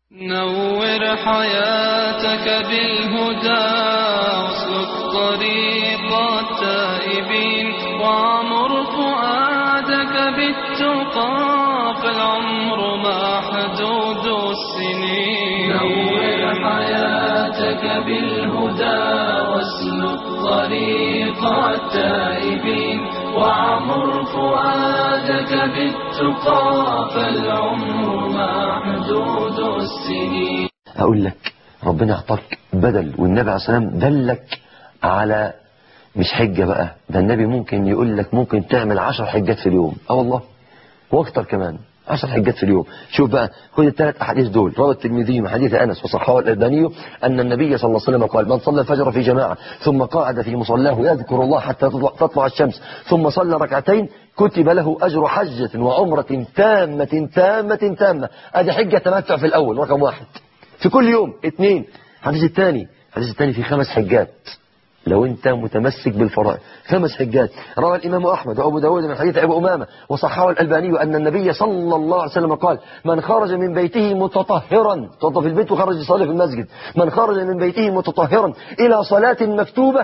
نور حياتك بالهدى واسلك طريق التائبين وعمر فؤادك بالتقى فالعمر محدود السنين نور حياتك بالهدى واسلك طريق التائبين وعمر فؤادك بالتقى فالعمر محدود السنين هقول لك ربنا اعطاك بدل والنبي عليه الصلاه والسلام دلك على مش حجة بقى ده النبي ممكن يقول لك ممكن تعمل عشر حجات في اليوم اه والله واكتر كمان عشر حجات في اليوم شوف بقى خد الثلاث احاديث دول روى الترمذي من حديث انس وصححه الالباني ان النبي صلى الله عليه وسلم قال من صلى الفجر في جماعه ثم قعد في مصلاه يذكر الله حتى تطلع, تطلع الشمس ثم صلى ركعتين كتب له اجر حجه وعمره تامه تامه تامه ادي حجه تمتع في الاول رقم واحد في كل يوم اثنين الحديث الثاني الحديث الثاني في خمس حجات لو انت متمسك بالفرائض خمس حجات روى الامام احمد وابو داود من حديث ابو امامه وصححه الالباني ان النبي صلى الله عليه وسلم قال من خرج من بيته متطهرا توضى في البيت وخرج يصلي في المسجد من خرج من بيته متطهرا الى صلاه مكتوبه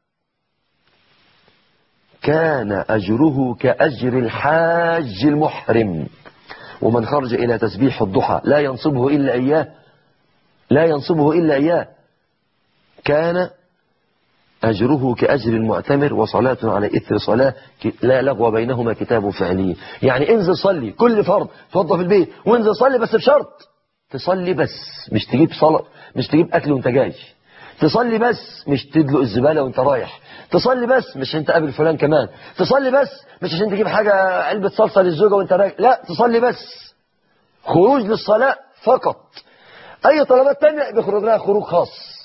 كان اجره كاجر الحاج المحرم ومن خرج الى تسبيح الضحى لا ينصبه الا اياه لا ينصبه الا اياه كان أجره كأجر المعتمر وصلاة على إثر صلاة لا لغو بينهما كتاب فعلي يعني انزل صلي كل فرض توضى في البيت وانزل صلي بس بشرط تصلي بس مش تجيب صلاة مش تجيب أكل وانت جاي تصلي بس مش تدلق الزبالة وانت رايح تصلي بس مش انت قابل فلان كمان تصلي بس مش عشان تجيب حاجة علبة صلصة للزوجة وانت رايح لا تصلي بس خروج للصلاة فقط أي طلبات تانية بيخرج لها خروج خاص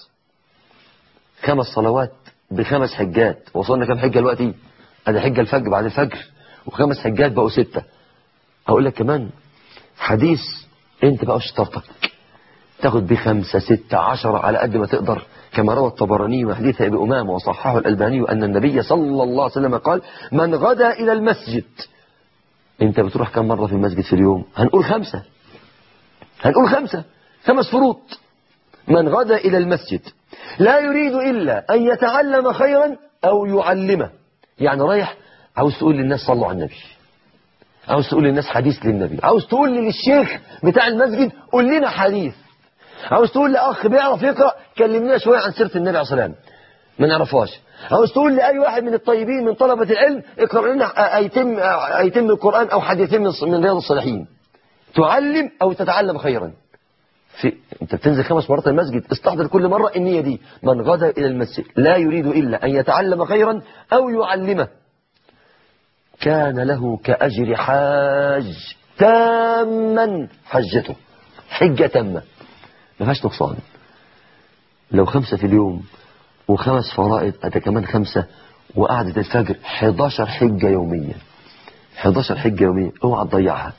خمس صلوات بخمس حجات وصلنا كم حجة دلوقتي ادي حجة الفجر بعد الفجر وخمس حجات بقوا ستة اقول لك كمان حديث انت بقى شطارتك تاخد بيه خمسة ستة عشرة على قد ما تقدر كما روى الطبراني وحديث ابي امامه وصححه الالباني ان النبي صلى الله عليه وسلم قال من غدا الى المسجد انت بتروح كم مرة في المسجد في اليوم هنقول خمسة هنقول خمسة خمس فروض من غدا الى المسجد لا يريد إلا أن يتعلم خيرا أو يعلمه يعني رايح عاوز تقول للناس صلوا على النبي عاوز تقول للناس حديث للنبي عاوز تقول للشيخ بتاع المسجد قول لنا حديث عاوز تقول لأخ بيعرف يقرأ كلمنا شوية عن سيرة النبي عليه الصلاة والسلام ما نعرفهاش عاوز تقول لأي واحد من الطيبين من طلبة العلم اقرأ لنا أيتم, أيتم القرآن أو حديثين من رياض الصالحين تعلم أو تتعلم خيرا في انت بتنزل خمس مرات المسجد استحضر كل مرة النية دي من غدا إلى المسجد لا يريد إلا أن يتعلم خيرا أو يعلمه كان له كأجر حاج تاما حجته حجة تامة ما فيهاش نقصان لو خمسة في اليوم وخمس فرائض أتى كمان خمسة وقعدة الفجر 11 حجة يوميا 11 حجة يوميا اوعى تضيعها